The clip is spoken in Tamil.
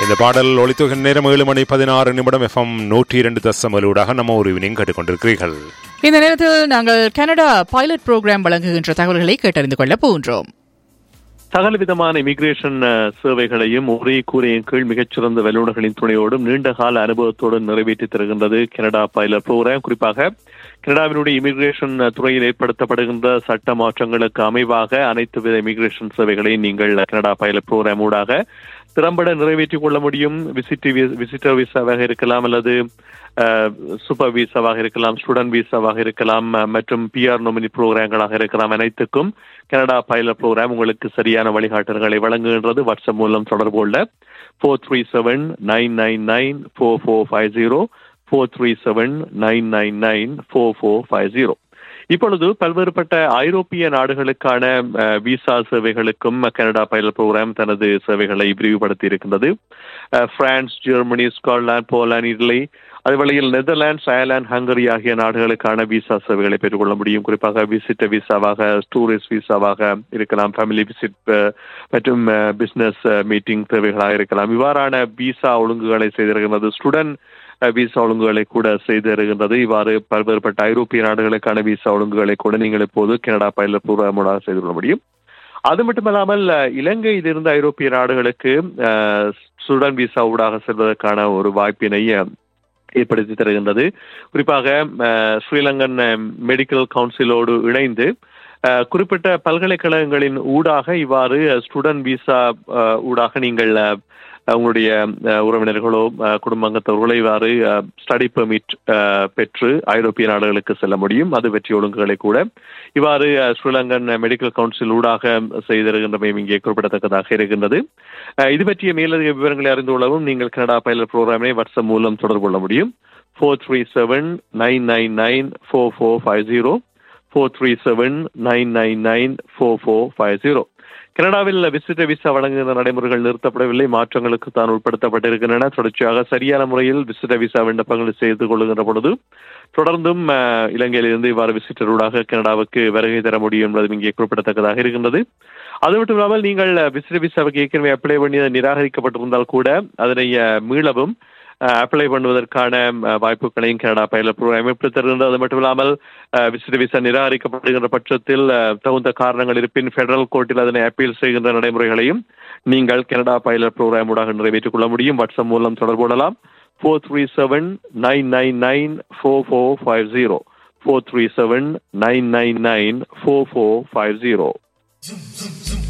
இந்த பாடல் ஒளித்துகிற நேரம் ஏழு மணி பதினாறு நிமிடம் எஃப்எம் நூற்றி இரண்டு தசமலூடாக நம்ம ஒரு இவனிங் கேட்டுக்கொண்டிருக்கிறீர்கள் இந்த நேரத்தில் நாங்கள் கனடா பைலட் புரோகிராம் வழங்குகின்ற தகவல்களை கேட்டறிந்து கொள்ள போகின்றோம் சகல விதமான இமிகிரேஷன் அஹ், சேவைகளையும் ஒரே கூரையின் கீழ் மிகச்சிறந்த வல்லுநர்களின் துணையோடும் நீண்ட கால அனுபவத்தோடும் நிறைவேற்றி தருகின்றது கனடா பைலட் ப்ரோக்ராம் குறிப்பாக கனடாவினுடைய இமிகிரேஷன் அஹ், துறையில் ஏற்படுத்தப்படுகின்ற சட்ட மாற்றங்களுக்கு அமைவாக அனைத்து வித இமிகிரேஷன் சேவைகளையும் நீங்கள் கனடா பைலட் ப்ரோக்ராம் ஊடாக திறம்பட நிறைவேற்றிக் கொள்ள முடியும் விசிட் விசிட்டர் விசாவாக இருக்கலாம் அல்லது சூப்பர் விசாவாக இருக்கலாம் ஸ்டூடெண்ட் விசாவாக இருக்கலாம் அஹ், மற்றும் பிஆர் நொமினி ப்ரோக்ராம்களாக இருக்கலாம் அனைத்துக்கும் கனடா பைலட் ப்ரோக்ராம் உங்களுக்கு சரியான வழிகாட்டல்களை வழங்குகின்றது வாட்ஸ்அப் மூலம் தொடர்பு கொள்ள four three seven nine nine nine four four five zero four three seven nine nine nine four four five zero இப்பொழுது பல்வேறுபட்ட ஐரோப்பிய நாடுகளுக்கான அஹ், விசா சேவைகளுக்கும் கனடா பைலட் ப்ரோக்ராம் தனது சேவைகளை விரிவுபடுத்தி இருக்கின்றது அஹ், France Germany Scotland Poland Italy அது வழியில் நெதர்லாண்ட்ஸ் அயர்லாந்து ஹங்கரி ஆகிய நாடுகளுக்கான விசா சேவைகளை பெற்றுக்கொள்ள முடியும் குறிப்பாக விசிட் விசாவாக டூரிஸ்ட் விசாவாக இருக்கலாம் ஃபேமிலி விசிட் மற்றும் பிசினஸ் மீட்டிங் தேவைகளாக இருக்கலாம் இவ்வாறான விசா ஒழுங்குகளை செய்திருக்கிறது ஸ்டூடெண்ட் விசா ஒழுங்குகளை கூட செய்து வருகின்றது இவ்வாறு பல்வேறுபட்ட ஐரோப்பிய நாடுகளுக்கான விசா ஒழுங்குகளை கூட நீங்கள் இப்போது கனடா பயில பூர்வமாக செய்து கொள்ள முடியும் அது மட்டுமல்லாமல் அஹ், இலங்கையிலிருந்து ஐரோப்பிய நாடுகளுக்கு ஸ்டூடெண்ட் விசா ஊடாக செல்வதற்கான ஒரு வாய்ப்பினை அஹ், ஏற்படுத்தி தருகின்றது குறிப்பாக அஹ், ஸ்ரீலங்கன் மெடிக்கல் கவுன்சிலோடு இணைந்து அஹ், குறிப்பிட்ட பல்கலைக்கழகங்களின் ஊடாக இவ்வாறு ஸ்டூடெண்ட் விசா அஹ், ஊடாக நீங்கள் அஹ், உங்களுடைய அஹ், உறவினர்களோ அஹ், குடும்பங்கத்தவர்களோ இவ்வாறு ஸ்டடி பெர்மிட் பெற்று ஐரோப்பிய நாடுகளுக்கு செல்ல முடியும் அது வெற்றி ஒழுங்குகளை கூட இவ்வாறு அஹ், ஸ்ரீலங்கன் மெடிக்கல் கவுன்சில் ஊடாக செய்திருக்கின்றமையும் இங்கே குறிப்பிடத்தக்கதாக இருக்கின்றது அஹ், இது பற்றிய மேலதிக விவரங்களை அறிந்து கொள்ளவும் நீங்கள் கனடா பைலட் ப்ரோக்ராமை வாட்ஸ்அப் மூலம் தொடர்பு கொள்ள முடியும் four three seven nine nine nine four four five zero four three seven nine nine nine four four five zero கனடாவில் விசிட்ட விசா வழங்குகிற நடைமுறைகள் நிறுத்தப்படவில்லை மாற்றங்களுக்கு தான் உட்படுத்தப்பட்டிருக்கின்றன தொடர்ச்சியாக சரியான முறையில் விசிட்ட விசா விண்ணப்பங்களை செய்து கொள்ளுகின்ற பொழுது தொடர்ந்தும் அஹ், இலங்கையிலிருந்து இவ்வாறு விசிட்டரூடாக கனடாவுக்கு வருகை தர முடியும் என்பதும் இங்கே குறிப்பிடத்தக்கதாக இருக்கின்றது அது மட்டும் இல்லாமல் நீங்கள் விசிட்ட விசாவுக்கு ஏற்கனவே அப்ளை பண்ணி அது நிராகரிக்கப்பட்டிருந்தால் கூட அதனை அஹ், மீளவும் அப்ளை பண்ணுவதற்கான அஹ், வாய்ப்புகளையும் கனடா பயிலட் ப்ரோக்ராம் அமைப்பு தருகின்றது அது மட்டும் இல்லாமல் விசிட்ட விசா நிராகரிக்கப்படுகின்ற பட்சத்தில் அஹ், தகுந்த காரணங்கள் இருப்பின் பெடரல் கோர்ட்டில் அதனை அப்பீல் செய்கின்ற நடைமுறைகளையும் நீங்கள் கனடா பைலட் ப்ரோக்ராம் ஊடாக நிறைவேற்றிக் கொள்ள முடியும் வாட்ஸ்அப் மூலம் தொடர்பு கொள்ளலாம் four three seven nine nine nine four four five zero four three seven nine nine nine four four five zero Zoom, zoom, zoom.